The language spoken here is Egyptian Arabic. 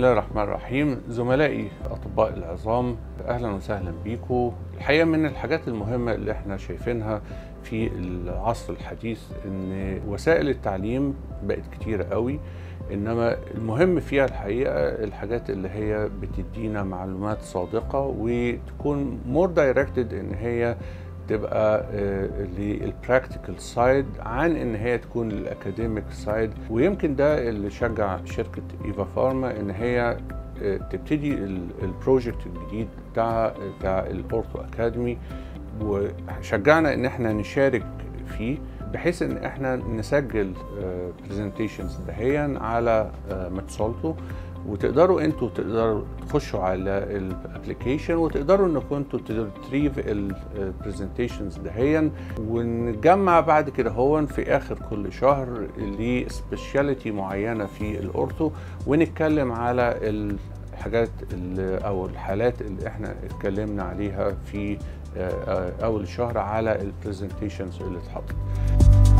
الله الرحمن الرحيم زملائي اطباء العظام اهلا وسهلا بيكم الحقيقه من الحاجات المهمه اللي احنا شايفينها في العصر الحديث ان وسائل التعليم بقت كتيره قوي انما المهم فيها الحقيقه الحاجات اللي هي بتدينا معلومات صادقه وتكون مور دايركتد ان هي تبقى للبراكتيكال سايد عن ان هي تكون للاكاديميك سايد ويمكن ده اللي شجع شركه ايفا فارما ان هي تبتدي البروجكت الجديد بتاع بتاع الاورثو اكاديمي وشجعنا ان احنا نشارك فيه بحيث ان احنا نسجل برزنتيشنز دهيا على ماتسولتو وتقدروا انتوا تقدروا تخشوا على الابلكيشن وتقدروا انكم انتوا تريف البرزنتيشنز دهيا ونجمع بعد كده هو في اخر كل شهر لسبيشاليتي معينه في الاورثو ونتكلم على الحاجات اللي او الحالات اللي احنا اتكلمنا عليها في اول الشهر على البرزنتيشنز اللي اتحطت